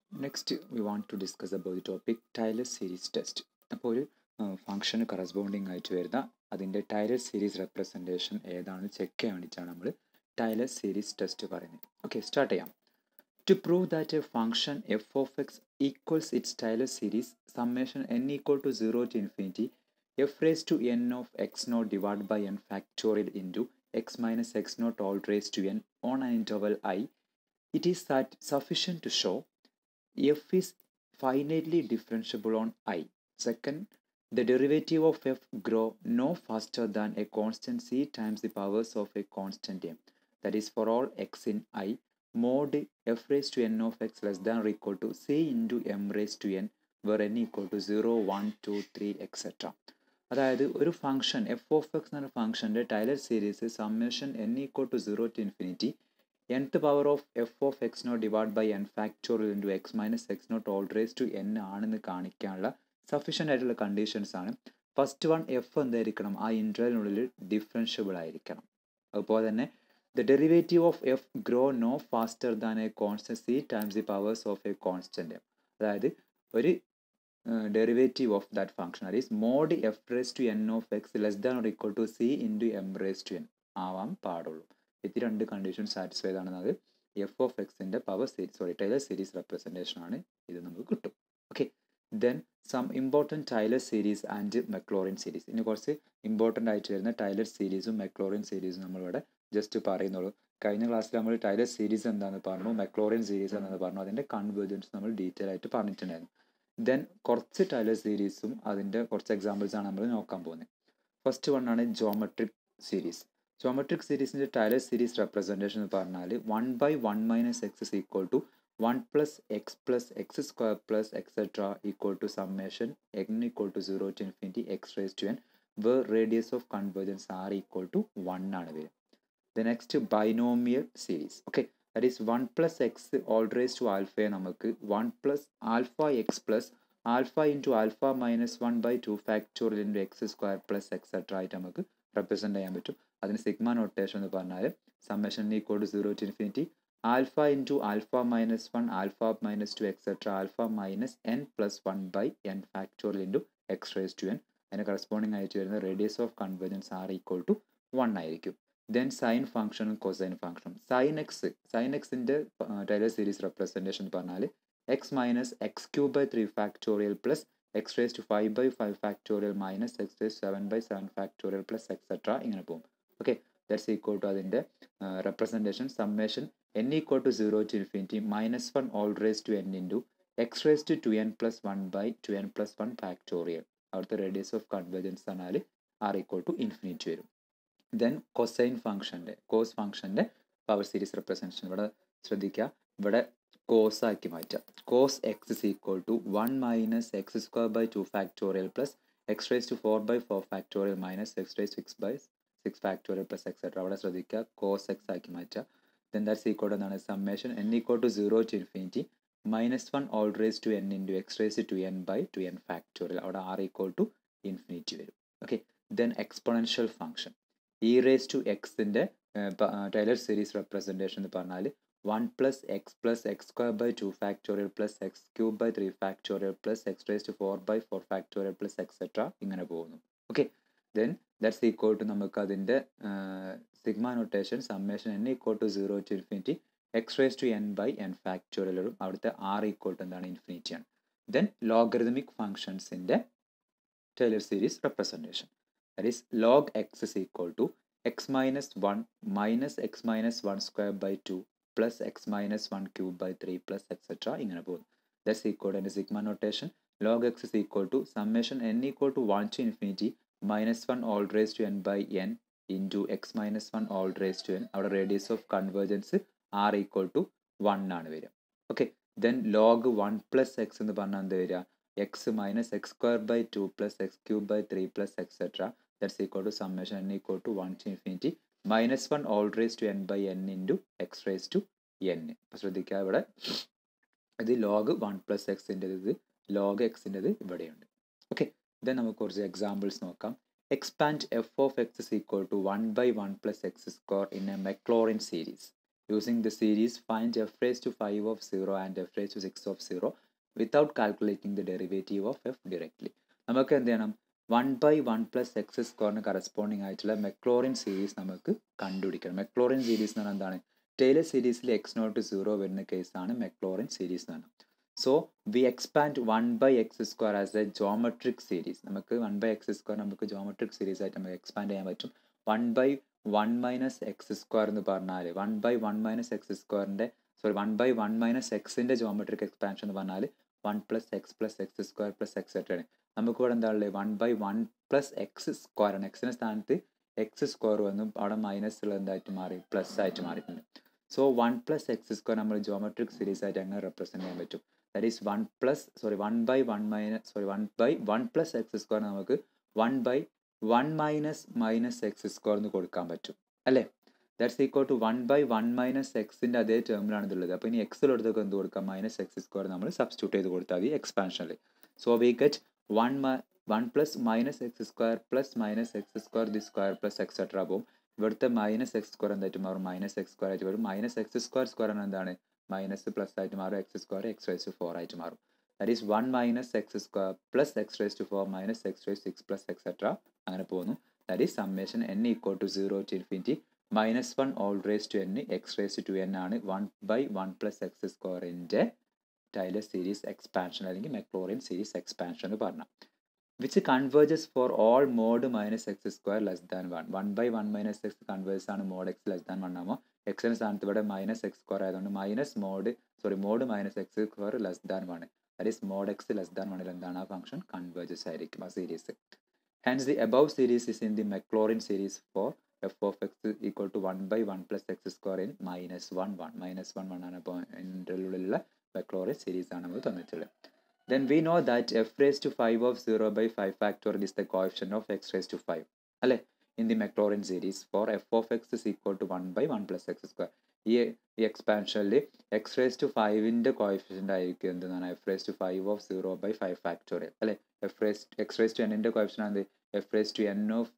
Next we want to discuss about the topic Taylor series test അപ്പോൾ ഒരു ഫംഗ്ഷന് corresponding ആയിട്ട് വരുന്ന അതിൻ്റെ ടൈലർ സീരീസ് റെപ്രസെൻറ്റേഷൻ ഏതാണെന്ന് ചെക്ക് ചെയ്യാൻ വേണ്ടിയിട്ടാണ് നമ്മൾ ടൈലർ സീരീസ് ടെസ്റ്റ് പറയുന്നത് ഓക്കെ സ്റ്റാർട്ട് ചെയ്യാം to prove that a function f of x equals its Taylor series summation n equal to zero to infinity f raise to n of x not divide by n factorial into x minus x not whole raise to n on an interval I it is that sufficient to show f is finitely differentiable on i. Second, the derivative of f grow no faster than a constant c times the powers of a constant m. That is for all x in i, mod f raised to n of x less than or equal to c into m raised to n where n equal to 0, 1, 2, 3, etc. അതായത് ഒരു function f of x എന്ന ഫംഗ്ഷൻ്റെ Taylor series summation n equal to zero to infinity nth power of f of x not divide by n factorial into x minus x not whole raise to n ആണെന്ന് കാണിക്കാനുള്ള sufficient ആയിട്ടുള്ള conditions ആണ് first one F എന്തായിരിക്കണം ആ ഇൻ്റർവലിനുള്ളിൽ differentiable ആയിരിക്കണം അതുപോലെ തന്നെ the derivative of f grow no faster than a constant c times the powers of a constant അതായത് ഒരു ഡെറിവേറ്റീവ് ഓഫ് ദാറ്റ് ഫംഗ്ഷൻ അത് is mod f raise to n of x less than or equal to c into m raise to n ആവാൻ പാടുള്ളൂ ഇത് രണ്ട് condition satisfied ആണെന്നത് f of എക്സിൻ്റെ power series sorry Taylor series representation ആണ് ഇത് നമുക്ക് കിട്ടും okay then some important Taylor series and Maclaurin series ഇനി കുറച്ച് ഇമ്പോർട്ടൻ്റ് ആയിട്ട് വരുന്ന ടൈലർ സീരീസും മെക്ലോറിൻ സീരീസും നമ്മളിവിടെ ജസ്റ്റ് പറയുന്നുള്ളൂ കഴിഞ്ഞ ക്ലാസ്സിൽ നമ്മൾ ടൈലർ സീരീസ് എന്താണെന്ന് പറഞ്ഞു മെക്ലോറിൻ സീരീസ് എന്താണെന്ന് പറഞ്ഞു അതിൻ്റെ കൺവേർജൻസ് നമ്മൾ ഡീറ്റെയിൽ ആയിട്ട് പറഞ്ഞിട്ടുണ്ടായിരുന്നു ദെൻ കുറച്ച് ടൈലർ സീരീസും അതിൻ്റെ കുറച്ച് എക്സാമ്പിൾസ് ആണ് നമ്മൾ നോക്കാൻ പോകുന്നത് ഫസ്റ്റ് വൺ ആണ് ജോമെട്രിക് സീരീസ് ജോമെട്രിക് സീരീസിൻ്റെ ടൈലർ സീരീസ് റെപ്രസെൻറ്റേഷൻ എന്ന് പറഞ്ഞാൽ one by one minus x is equal to one plus x plus x square plus etcetera equal to summation n equal to zero to infinity x raise to n where radius of convergence r equal to one ആണ് വരിക the next binomial series okay that is one plus x whole raise to ആൽഫയെ നമുക്ക് one plus alpha x plus alpha into alpha minus one by two factorial into x square plus etcetera ആയിട്ട് നമുക്ക് represent ചെയ്യാൻ പറ്റും അതിന് sigma notation എന്ന് പറഞ്ഞാൽ summation equal to zero to infinity alpha into alpha minus one alpha minus two etcetera alpha minus n plus one by n factorial into x raise to n അതിന് corresponding ആയിട്ട് വരുന്ന radius of convergence r equal to one ആയിരിക്കും then sine ഫംഗ്ഷനും cosine ഫംഗ്ഷനും sine x sine എക്സിൻ്റെ Taylor series representation പറഞ്ഞാൽ x minus x cube by three factorial plus x raise to five by five factorial minus x raise seven by seven factorial plus etcetera ഇങ്ങനെ പോകും okay that's equal to അതിൻ്റെ representation summation n equal to zero to infinity minus one whole raise to n into x raise to two n plus one by two n plus one factorial അവിടുത്തെ radius of convergence പറഞ്ഞാൽ r equal to infinity വരും then cosine ഫംഗ്ഷൻ്റെ cos ഫംഗ്ഷൻ്റെ power series representation ഇവിടെ ശ്രദ്ധിക്കുക ഇവിടെ cos ആക്കി മാറ്റാം cos x is equal to one minus x square by two factorial plus x raise to four by four factorial minus x raise six by six factorial plus etcetera അവിടെ ശ്രദ്ധിക്കുക cos x ആക്കി മാറ്റുക then that's equal എന്നാണ് summation n equal to zero to infinity minus one whole raise to n into x raise to n by two n factorial അവിടെ r equal to infinity വരും okay then exponential function e raise to എക്സിൻ്റെ Taylor series representation എന്ന് പറഞ്ഞാൽ one plus x plus x square by two factorial plus x cube by three factorial plus x raise to four by four factorial plus etcetera ഇങ്ങനെ പോകുന്നു okay then that's equal to നമുക്ക് അതിൻ്റെ sigma notation summation n equal to zero to infinity x raise to n by n ഫാക്ടോറിയലും അവിടുത്തെ r equal to എന്താണ് infinity ആണ് then logarithmic ഫംഗ്ഷൻസിൻ്റെ Taylor series representation that is log x is equal to x minus one minus x minus one square by two plus x minus one cube by three plus etcetera ഇങ്ങനെ പോകുന്നു thus equal എൻ്റെ sigma notation log x is equal to summation n equal to one to infinity minus one whole raise to n by n into x minus one whole raise to n അവിടെ radius of convergence r equal to one ആണ് വരിക okay then log one plus x എന്ന് പറഞ്ഞാൽ എന്ത് വരിക x minus x square by two plus x cube by three plus etcetera that's equal to summation n equal to one to infinity minus one whole raise to n by n into x raise to n അപ്പോൾ ശ്രദ്ധിക്കുക ഇവിടെ ഇത് log one plus എക്സിൻ്റെത് ഇത് log എക്സിൻ്റെത് ഇവിടെയുണ്ട് okay then നമുക്ക് കുറച്ച് examples നോക്കാം expand f of x is equal to one by one plus x square in a Maclaurin series using the series find f raise to five of zero and f raise to six of zero without calculating the derivative of f directly നമുക്ക് എന്ത് ചെയ്യണം one by one plus x സ്ക്വയറിന് corresponding ആയിട്ടുള്ള Maclaurin series നമുക്ക് കണ്ടുപിടിക്കണം Maclaurin series എന്ന് പറഞ്ഞാൽ എന്താണ് ടൈലർ സീരീസിൽ എക്സ് നോട്ട് സീറോ വരുന്ന കേസാണ് മെക്ലോറിൻ സീരീസ് എന്ന് പറഞ്ഞാൽ so we expand one by x square as a geometric series നമുക്ക് വൺ ബൈ എക്സ് സ്ക്വയർ നമുക്ക് ജോമെട്രിക് സീരീസ് ആയിട്ട് നമുക്ക് എക്സ്പാൻഡ് ചെയ്യാൻ പറ്റും one by one minus x square എന്ന് പറഞ്ഞാൽ one by one minus x സ്ക്വയറിൻ്റെ sorry one by one minus എക്സിൻ്റെ ജോമെട്രിക് എക്സ്പാൻഷൻ എന്ന് പറഞ്ഞാൽ one plus x plus x square plus etcetera ആണ് നമുക്ക് ഇവിടെ എന്താ ഉള്ളത് one by one plus x square ആണ് എക്സിൻ്റെ സ്ഥാനത്ത് എക്സ് സ്ക്വയർ വന്നു അവിടെ മൈനസ് ഉള്ള എന്തായിട്ട് മാറി പ്ലസ് ആയിട്ട് മാറിയിട്ടുണ്ട് so one plus x square നമ്മൾ ജോമെട്രിക് സീരീസ് ആയിട്ട് എങ്ങനെ റെപ്രസെൻറ്റ് ചെയ്യാൻ പറ്റും that is one plus sorry one by one minus sorry one by one plus x square നമുക്ക് one by one minus minus x square എന്ന് കൊടുക്കാൻ പറ്റും അല്ലേ that's equal to one by one minus എക്സിൻ്റെ അതേ ടേമിലാണ് ഇതുള്ളത് അപ്പോൾ ഇനി എക്സിലെടുത്തൊക്കെ എന്ത് കൊടുക്കാം മൈനസ് എക്സ് സ്ക്വയർ നമ്മൾ സബ്സ്റ്റിറ്റ്യൂട്ട് ചെയ്ത് കൊടുത്താൽ മതി എക്സ്പാൻഷനിൽ so we get one one plus minus x square plus minus x square the square plus etcetera പോകും ഇവിടുത്തെ മൈനസ് എക്സ് സ്ക്വയർ എന്തായിട്ട് മാറും മൈനസ് എക്സ് സ്ക്വയർ ആയിട്ട് വരും മൈനസ് എക്സ് സ്ക്വയർ സ്ക്വയർ എന്താണ് മൈനസ് പ്ലസ് ആയിട്ട് മാറും x square x raise to four ആയിട്ട് മാറും that is one minus x square plus x raise to four minus x raise six plus etcetera അങ്ങനെ പോകുന്നു that is summation n equal to zero to infinity minus one whole raise to n x raise to n ആണ് one by one plus x സ്ക്വയറിൻ്റെ Taylor series expansion അല്ലെങ്കിൽ Maclaurin series expansion എന്ന് പറഞ്ഞാൽ which converges for all mod minus x square less than one one by one minus x converges ആണ് mod x less than one ആകുമ്പോൾ എക്സിന് സ്ഥാനത്ത് ഇവിടെ minus x square ആയതുകൊണ്ട് minus mod sorry mod minus x square less than one that is mod x less than വണ്ണിൽ എന്താണ് ആ function converges ആയിരിക്കും ആ series hence the above series is in the Maclaurin series for f of x equal to one by one plus x square in minus one one minus one one ആണ് അപ്പോൾ എൻ്റെ ഉള്ളിലുള്ള Maclaurin series ആണ് നമ്മൾ തന്നിട്ടുള്ളത് then we know that f raised to 5 of 0 by 5 factorial is the coefficient of x raised to 5 അല്ലേ in the Maclaurin series for f of x is equal to 1 by 1 plus x square ഈ ഈ എക്സ്പാൻഷനിൽ x raise to ഫൈവിൻ്റെ coefficient ആയിരിക്കും എന്താണ് f raise to five of zero by five factorial അല്ലേ f raise x raise to എന്നിൻ്റെ coefficient ആണ് f raise to n of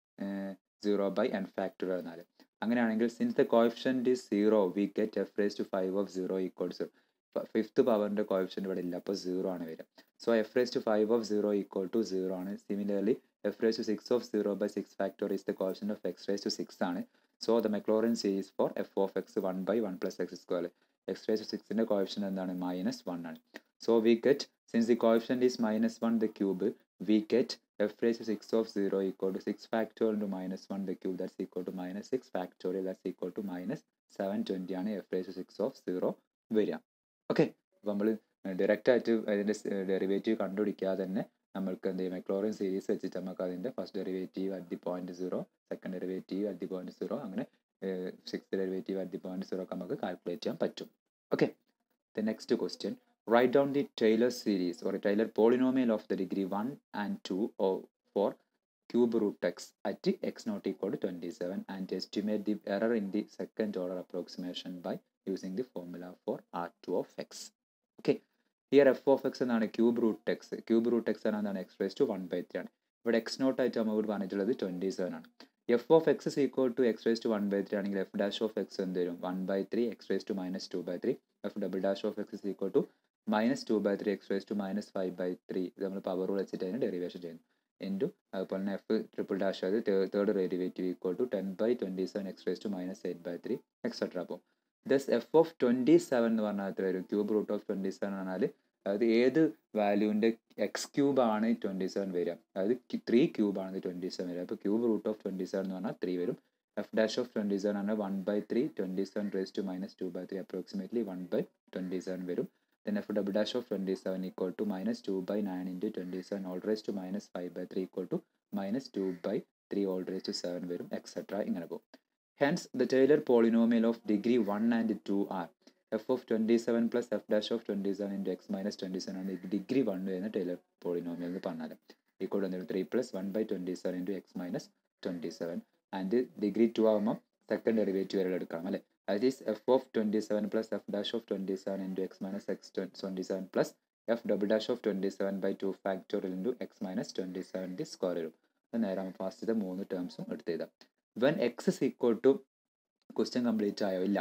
zero by n factorial എന്നാൽ അങ്ങനെയാണെങ്കിൽ since the coefficient is zero we get f raise to five of zero equal zero fifth പവറിൻ്റെ coefficient ഇവിടെ ഇല്ല അപ്പോൾ zero ആണ് വരിക so f raise to five of zero equal to zero ആണ് similarly f raise to six of zero by six factor is the coefficient of x raise to six ആണ് so the Maclaurin series for f of x one by one plus x square x raise to സിക്സിൻ്റെ coefficient എന്താണ് minus one ആണ് so we get since the coefficient is minus one the cube we get f raise to six of zero equal to six factorial to minus one the cube that's equal to minus six factorial that's equal to minus seven twenty ആണ് f raise to six of zero വരിക okay അപ്പോൾ നമ്മൾ direct ആയിട്ട് അതിൻ്റെ derivative കണ്ടുപിടിക്കാതെ തന്നെ നമ്മൾക്ക് എന്ത് ചെയ്യും മെക്ലോറിൻ സീരീസ് വെച്ചിട്ട് നമുക്ക് അതിൻ്റെ first derivative at the point zero second derivative at the point zero അങ്ങനെ six derivative at the point zero ഒക്കെ നമുക്ക് കാൽക്കുലേറ്റ് ചെയ്യാൻ പറ്റും okay the next question write down the Taylor series or Taylor polynomial of the degree one and two oh four cube root x at x not equal to 27 and estimate the error in the second order approximation by using the formula for r2 of x. Okay, here f of x എന്നാണ് cube root x cube root x എന്താണ് x raise to one by three ആണ് ഇവിടെ x nought ആയിട്ട് നമുക്ക് പറഞ്ഞിട്ടുള്ളത് twenty seven ആണ് f of x is equal to x raise to one by three ആണെങ്കിൽ f dash of x എന്ത് വരും one by three x raise to minus two by three f double dash of x is equal to minus two by three x raise to minus five by three ഇത് നമ്മൾ power വെച്ചിട്ട് അതിന് derivation ചെയ്യുന്നു into അതുപോലെ തന്നെ f triple dash അത് third derivative equal to ten by twenty seven x raise to minus eight by three etcetera അപ്പോൾ thus f of twenty seven എന്ന് പറഞ്ഞാൽ എത്ര വരും cube root of twenty seven പറഞ്ഞാൽ അതായത് ഏത് വാല്യൂവിൻ്റെ എക്സ് ക്യൂബ് ആണ് ട്വൻറ്റി സെവൻ വരിക അതായത് ത്രീ ക്യൂബ് ആണ് ട്വൻറ്റി സെവൻ വരിക അപ്പോൾ cube root of twenty seven എന്ന് പറഞ്ഞാൽ ത്രീ വരും f dash of twenty seven ആണ് one by three twenty seven raise to minus two by three approximately one by twenty seven വരും then f double dash of 27 equal to minus 2 by 9 into 27 all raised to minus 5 by 3 equal to minus 2 by 3 all raised to 7 വരും etcetera ഇങ്ങനെ പോകും hence the Taylor polynomial of degree one and two are f of twenty seven plus f dash of twenty seven into x minus twenty seven ആണ് degree one വരുന്ന Taylor polynomial എന്ന് പറഞ്ഞാൽ equal വന്നിട്ട് three plus one by twenty seven into x minus twenty seven and degree two ആകുമ്പോൾ second derivative വരെ എടുക്കണം അല്ലേ that is f of 27 plus f dash of 27 into x minus x 27 plus f double dash of 27 by 2 factorial into x minus 27 ൻ്റെ square വരും അത് നേരെ ഫാസ്റ്റത്തെ മൂന്ന് ടേംസും എടുത്ത് ചെയ്താൽ when x is equal to question complete ആയോ ഇല്ല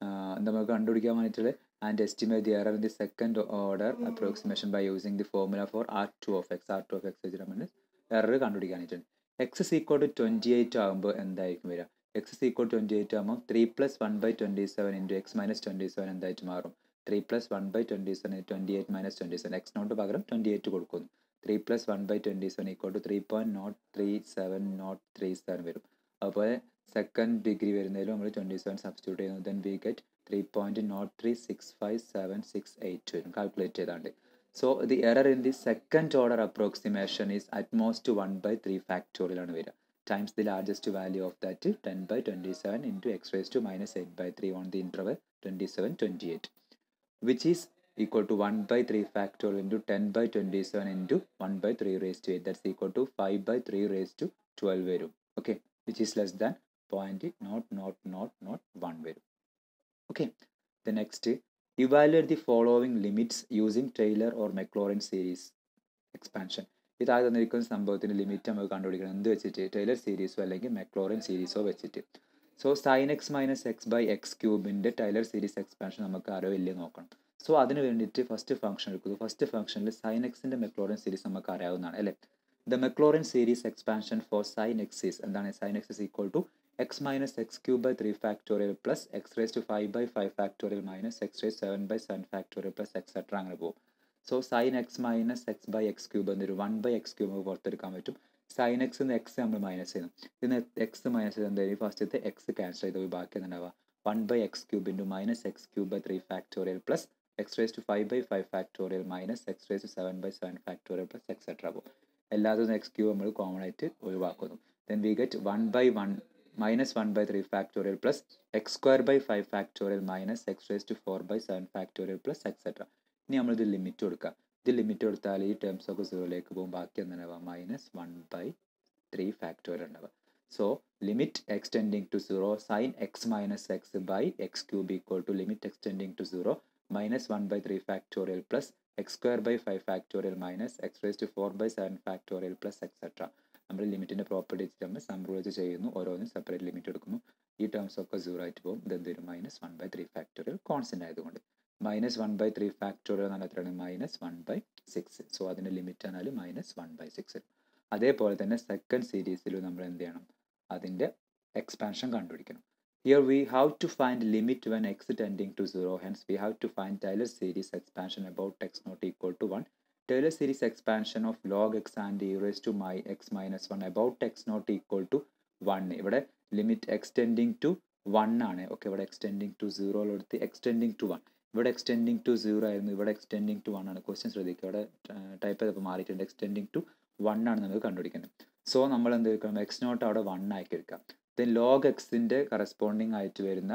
നമുക്ക് കണ്ടുപിടിക്കാൻ വേണ്ടിയിട്ടുള്ള and estimate the error in the second order approximation by using the formula for R two of x R two of x വെച്ചിട്ട് നമ്മൾ എറർ കണ്ടുപിടിക്കാനായിട്ടുണ്ട് x is equal to twenty eight ആകുമ്പോൾ എന്തായിരിക്കും വരിക x is equal twenty eight ആകുമ്പോൾ three plus one by twenty seven into x minus twenty seven എന്തായിട്ട് മാറും three plus one by twenty seven twenty eight minus twenty seven x nought പകരം twenty eight കൊടുക്കുന്നു three plus one by twenty seven equal to three point nought three seven nought three seven വരും അതുപോലെ second degree വരുന്നതിലും നമ്മൾ twenty seven substitute ചെയ്യുന്നു then we get three point nought three six five seven six eight വരും calculate ചെയ്താണ്ട് so the error in the second order approximation is at most one by three ഫാക്ടോറിയലാണ് വരിക times the largest value of that 10 by 27 into x raised to minus 8 by 3 on the interval 27 28 which is equal to 1 by 3 factorial into 10 by 27 into 1 by 3 raised to 8 that's equal to 5 by 3 raised to 12 വരും okay which is less than point not not not not 1 വരും okay the next evaluate the following limits using Taylor or Maclaurin series expansion ഈ താഴെ തന്നിരിക്കുന്ന സംഭവത്തിൻ്റെ limit നമുക്ക് കണ്ടുപിടിക്കണം എന്ത് വെച്ചിട്ട് ടൈലർ സീരീസോ അല്ലെങ്കിൽ മെക്ലോറിൻ സീരീസോ വെച്ചിട്ട് so sine x minus x by x ക്യൂബിൻ്റെ ടൈലർ സീരീസ് എക്സ്പാൻഷൻ നമുക്ക് അറിയോ ഇല്ലേ നോക്കണം സോ അതിന് വേണ്ടിയിട്ട് ഫസ്റ്റ് ഫംഗ്ഷൻ എടുക്കുന്നു ഫസ്റ്റ് ഫംഗ്ഷനിൽ സൈൻ എക്സിൻ്റെ മെക്ലോറിൻ സീരീസ് നമുക്ക് അറിയാവുന്നതാണ് അല്ലേ the Maclaurin series expansion for sine x is എന്താണ് sine x is equal to x minus x cube by three factorial plus x raise to five by five factorial minus x raise seven by seven factorial plus etcetera അങ്ങനെ പോകും so sine x minus x by x cube എന്നൊരു one by x cube നമുക്ക് പുറത്തെടുക്കാൻ പറ്റും sine x എന്ന് x നമ്മൾ minus ചെയ്യുന്നു ഇതിന് എക്സ് മൈനസ് ചെയ്ത് എന്തായാലും ഫസ്റ്റത്തെ എക്സ് ക്യാൻസൽ ചെയ്ത് പോയി ബാക്കി എന്തുണ്ടാവുക one by x cube into minus x cube by three factorial plus x raise to five by five factorial minus x raise to seven by seven factorial plus etcetera പോകും എല്ലാതും x cube നമ്മൾ common ആയിട്ട് ഒഴിവാക്കുന്നു then we get one by one minus one by three factorial plus x square by five factorial minus x raise to four by seven factorial plus etcetera ഇനി നമ്മളിത് limit കൊടുക്കുക ഇത് limit കൊടുത്താൽ ഈ terms ഒക്കെ സീറോയിലേക്ക് പോകും ബാക്കി എന്താണ് minus one by three factorial ഉണ്ടാവുക so limit extending to zero sine x minus x by x cube equal to limit extending to zero minus one by three factorial plus x square by five factorial minus x raise to four by seven factorial plus etcetera നമ്മൾ ലിമിറ്റിൻ്റെ property വെച്ചിട്ട് നമ്മൾ some rule വെച്ച് ചെയ്യുന്നു ഓരോന്നും separate limit എടുക്കുന്നു ഈ terms ഒക്കെ സീറോ ആയിട്ട് പോകും ഇത് എന്തൊരു minus one by three factorial constant ആയതുകൊണ്ട് minus one by three factorial എന്നാൽ എത്രയാണ് minus one by six so അതിൻ്റെ ലിമിറ്റ് എന്നാൽ മൈനസ് വൺ ബൈ സിക്സ് അതേപോലെ തന്നെ സെക്കൻഡ് സീരീസിൽ നമ്മൾ എന്ത് ചെയ്യണം അതിൻ്റെ എക്സ്പാൻഷൻ കണ്ടുപിടിക്കണം here we have to find limit when x tending to zero hence we have to find Taylor series expansion about x naught equal to one Taylor series expansion of log x and e raise to my x minus one about x naught equal to one ഇവിടെ limit extending to one ആണ് okay ഇവിടെ extending to സീറോയിലെടുത്ത് extending to one ഇവിടെ extending to zero ആയിരുന്നു ഇവിടെ extending to one ആണ് question ശ്രദ്ധിക്കുക ഇവിടെ ടൈപ്പ് ചെയ്തപ്പോൾ മാറിയിട്ടുണ്ട് എക്സ്റ്റെൻഡിങ് ടു വൺ ആണ് നമുക്ക് കണ്ടുപിടിക്കുന്നത് സോ നമ്മൾ എന്ത് എടുക്കണം എക്സ് നോട്ട് അവിടെ വൺ ആക്കി എടുക്കാം ദെൻ ലോഗ് എക്സിൻ്റെ കറസ്പോണ്ടിങ് ആയിട്ട് വരുന്ന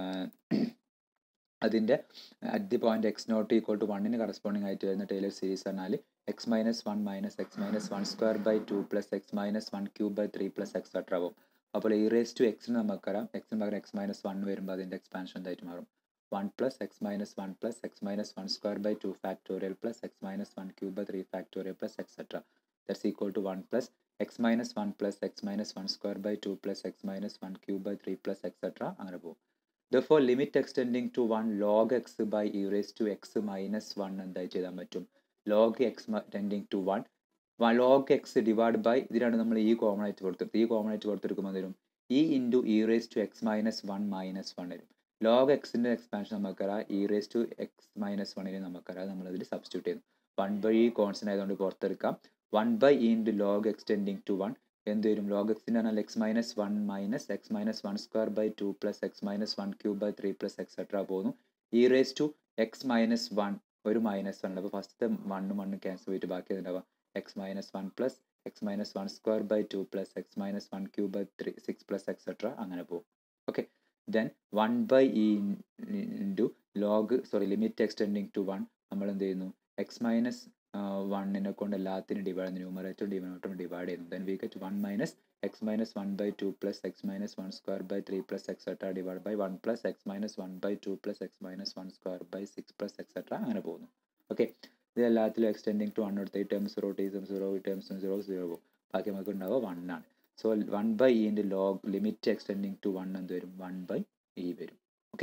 അതിൻ്റെ at the point x naught equal to വണ്ണിന് കറസ്പോണ്ടിങ് ആയിട്ട് വരുന്ന ടൈലർ സീരീസ് പറഞ്ഞാൽ x minus one minus x minus one square by two plus x minus one cube by three plus etcetera ആവും അപ്പോൾ ഈ റേസ് ടു എക്സിന് നമുക്കറിയാം എക്സിന് പകരം എക്സ് മൈനസ് വൺ വരുമ്പോൾ അതിൻ്റെ എക്സ്പാൻഷൻ എന്തായിട്ട് മാറും one plus x minus one plus x minus one square by two factorial plus x minus one cube by three factorial plus etcetera that's equal to one plus x minus one plus x minus one square by two plus x minus one cube by three plus etcetera അങ്ങനെ പോകും ദോർ limit extending to one log x by e raise to x minus one എന്തായി ചെയ്താൽ പറ്റും log X tending to one log x divide by ഇതിനാണ് നമ്മൾ ഈ common ആയിട്ട് കൊടുത്തിട്ട് ഈ കോമൺ ആയിട്ട് കൊടുത്തെടുക്കുമ്പോൾ തരും e into e raise to x minus one minus one വരും ലോഗ് എക്സിൻ്റെ എക്സ്പാൻഷൻ നമുക്കറിയാം e raise to x minus വണ്ണിന് നമുക്കറിയാം നമ്മളതിൽ സബ്സ്റ്റിറ്റ്യൂട്ട് ചെയ്യുന്നു വൺ ബൈ ഈ കോൺസ്റ്റൻ്റ് ആയതുകൊണ്ട് പുറത്തെടുക്കാം one by e into log extending to one എന്ത് വരും ലോഗ് എക്സിൻ്റെ പറഞ്ഞാൽ x minus one minus x minus one square by two plus x minus one cube by three plus etcetera പോകുന്നു e raise to x minus one ഒരു minus one അപ്പോൾ ഫസ്റ്റത്തെ വണ്ണും വണ്ണും ക്യാൻസൽ ചെയ്തിട്ട് ബാക്കി ഉണ്ടാവുക x minus one plus x minus one square by two plus x minus one cube by three six plus etcetera അങ്ങനെ പോകും okay then one by e into log sorry limit extending to one നമ്മൾ എന്ത് ചെയ്യുന്നു x minus വണ്ണിനെ കൊണ്ട് എല്ലാത്തിനും divide ന്യൂമറേറ്ററും ഡിവൈനേറ്ററും ഡിവൈഡ് ചെയ്യുന്നു then we get one minus x minus one by two plus x minus one square by three plus etcetera divide by one plus x minus one by two plus x minus one square by six plus etcetera അങ്ങനെ പോകുന്നു okay ഇത് എല്ലാത്തിലും extending to one എടുത്ത് ഈ term zero ടി സം zero ഈ term zero zero പോകും ബാക്കി നമുക്ക് ഉണ്ടാവുക വൺ ആണ് സോ വൺ ബൈ ഇൻ്റെ log limit extending to one എന്ത് വരും വൺ ബൈ ഇ വരും ഓക്കെ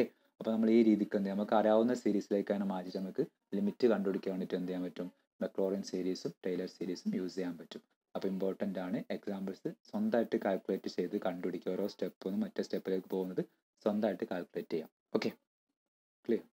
അപ്പോൾ നമ്മൾ ഈ രീതിക്ക് എന്ത് ചെയ്യാം നമുക്ക് അറിയാവുന്ന സീരീസിലേക്കാണ് മാറ്റിയിട്ട് നമുക്ക് ലിമിറ്റ് കണ്ടുപിടിക്കാൻ വേണ്ടിയിട്ട് എന്ത് ചെയ്യാൻ പറ്റും മെക്ലോറിൻ സീരീസും ടൈലർ സീരീസും യൂസ് ചെയ്യാൻ പറ്റും അപ്പോൾ ഇമ്പോർട്ടൻ്റ് ആണ് എക്സാമ്പിൾസ് സ്വന്തമായിട്ട് കാൽക്കുലേറ്റ് ചെയ്ത് കണ്ടുപിടിക്കുക ഓരോ സ്റ്റെപ്പൊന്നും മറ്റേ സ്റ്റെപ്പിലേക്ക് പോകുന്നത് സ്വന്തമായിട്ട് കാൽക്കുലേറ്റ് ചെയ്യാം ഓക്കെ ക്ലിയർ